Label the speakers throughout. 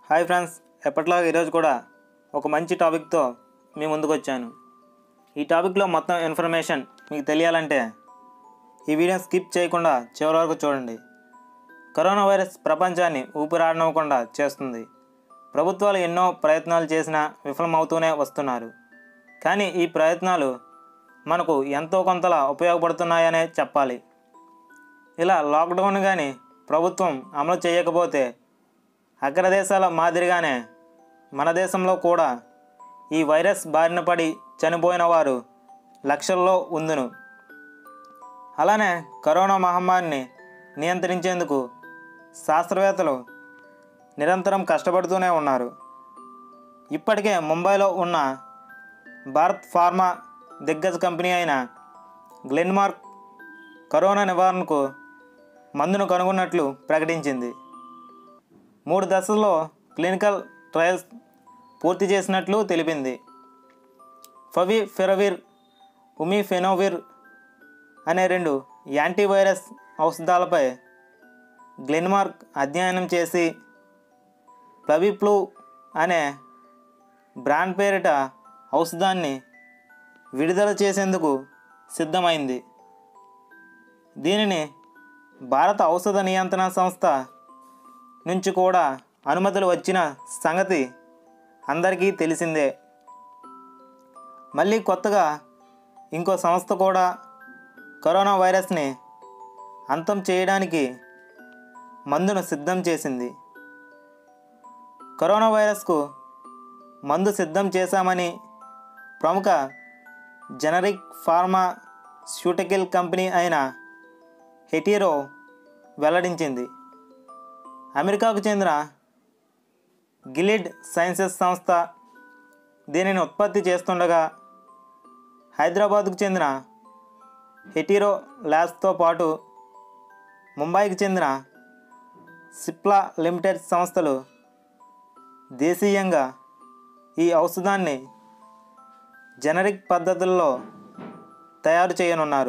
Speaker 1: hi friends ఎప్పటిలాగా ఈరోజు కూడా ఒక మంచి టాపిక్తో మీ ముందుకు వచ్చాను ఈ టాపిక్లో మొత్తం ఇన్ఫర్మేషన్ మీకు తెలియాలంటే ఈ వీడియో స్కిప్ చేయకుండా చివరి వరకు చూడండి కరోనా వైరస్ ప్రపంచాన్ని ఊపిరాడనివ్వకుండా చేస్తుంది ప్రభుత్వాలు ఎన్నో ప్రయత్నాలు చేసినా విఫలమవుతూనే వస్తున్నారు కానీ ఈ ప్రయత్నాలు మనకు ఎంతో కొంతలా ఉపయోగపడుతున్నాయనే చెప్పాలి ఇలా లాక్డౌన్ కానీ ప్రభుత్వం అమలు చేయకపోతే అగ్రదేశాల మాదిరిగానే మన దేశంలో కూడా ఈ వైరస్ బారిన పడి చనిపోయిన వారు లక్షల్లో ఉందును అలానే కరోనా మహమ్మారిని నియంత్రించేందుకు శాస్త్రవేత్తలు నిరంతరం కష్టపడుతూనే ఉన్నారు ఇప్పటికే ముంబైలో ఉన్న భారత్ ఫార్మా దిగ్గజ కంపెనీ అయిన గ్లెన్మార్క్ కరోనా నివారణకు మందును కనుగొన్నట్లు ప్రకటించింది మూడు దశల్లో క్లినికల్ ట్రయల్స్ పూర్తి చేసినట్లు తెలిపింది ఫవి ఫెరవిర్ ఉమిఫెనోవిర్ అనే రెండు యాంటీవైరస్ ఔషధాలపై గ్లెన్మార్క్ అధ్యయనం చేసి ప్లవిప్లూ అనే బ్రాండ్ పేరిట ఔషధాన్ని విడుదల చేసేందుకు సిద్ధమైంది దీనిని భారత ఔషధ నియంత్రణ సంస్థ నుంచి కూడా అనుమతులు వచ్చిన సంగతి అందరికీ తెలిసిందే మళ్ళీ కొత్తగా ఇంకో సంస్థ కూడా కరోనా వైరస్ని అంతం చేయడానికి మందును సిద్ధం చేసింది కరోనా వైరస్కు మందు సిద్ధం చేశామని ప్రముఖ జనరిక్ ఫార్మాస్యూటికల్ కంపెనీ అయిన హెటీరో వెల్లడించింది అమెరికాకు చెందిన గిలిడ్ సైన్సెస్ సంస్థ దీనిని ఉత్పత్తి చేస్తుండగా హైదరాబాద్కు చెందిన హెటీరో ల్యాబ్స్తో పాటు ముంబైకి చెందిన సిప్లా లిమిటెడ్ సంస్థలు దేశీయంగా ఈ ఔషధాన్ని జనరిక్ పద్ధతుల్లో తయారు చేయనున్నారు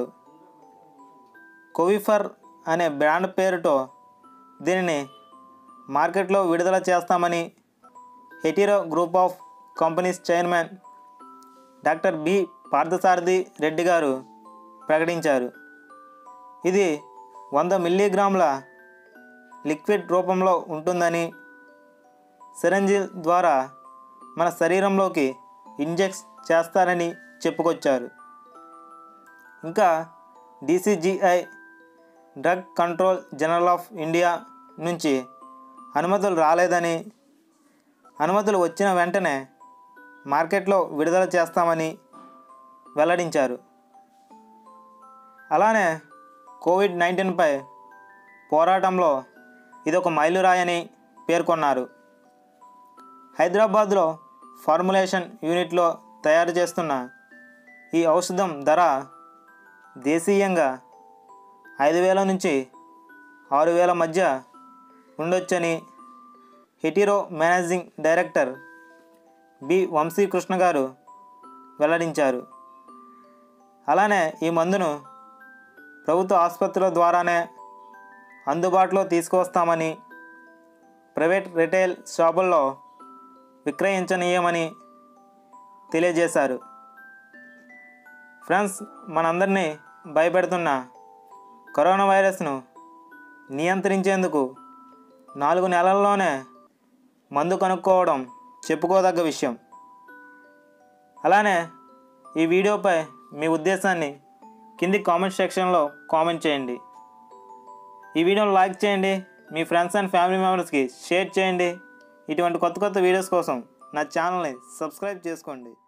Speaker 1: కోవిఫర్ అనే బ్రాండ్ పేరుతో దీనిని మార్కెట్లో విడుదల చేస్తామని Hetero group of companies chairman doctor B Parthasarathi Reddy గారు ప్రకటించారు ఇది వంద మిల్లీగ్రాముల లిక్విడ్ రూపంలో ఉంటుందని సిరంజి ద్వారా మన శరీరంలోకి ఇంజెక్ట్ చేస్తారని చెప్పుకొచ్చారు ఇంకా DCGI drug control general of India నుంచి అనుమతులు రాలేదని అనుమతులు వచ్చిన వెంటనే మార్కెట్లో విడుదల చేస్తామని వెల్లడించారు అలానే కోవిడ్ నైన్టీన్పై పోరాటంలో ఇదొక మైలురాయని పేర్కొన్నారు హైదరాబాద్లో ఫార్ములేషన్ యూనిట్లో తయారు చేస్తున్న ఈ ఔషధం ధర దేశీయంగా ఐదు వేల నుంచి ఆరు వేల మధ్య ఉండొచ్చని Hetero managing director B Vamshikrishna గారు వెల్లడించారు అలానే ఈ మందును ప్రభుత్వ ఆసుపత్రుల ద్వారానే అందుబాటులో తీసుకువస్తామని ప్రైవేట్ రిటైల్ షాపుల్లో విక్రయించనీయమని తెలియజేశారు ఫ్రెండ్స్ మనందరినీ భయపెడుతున్న కరోనా వైరస్ను నియంత్రించేందుకు నాలుగు నెలల్లోనే మందు కనుక్కోవడం చెప్పుకోదగ్గ విషయం అలానే ఈ వీడియోపై మీ ఉద్దేశాన్ని కింది కామెంట్ సెక్షన్లో కామెంట్ చేయండి ఈ వీడియోని లైక్ చేయండి మీ ఫ్రెండ్స్ అండ్ ఫ్యామిలీ మెంబర్స్కి షేర్ చేయండి ఇటువంటి కొత్త కొత్త వీడియోస్ కోసం నా ఛానల్ని సబ్స్క్రైబ్ చేసుకోండి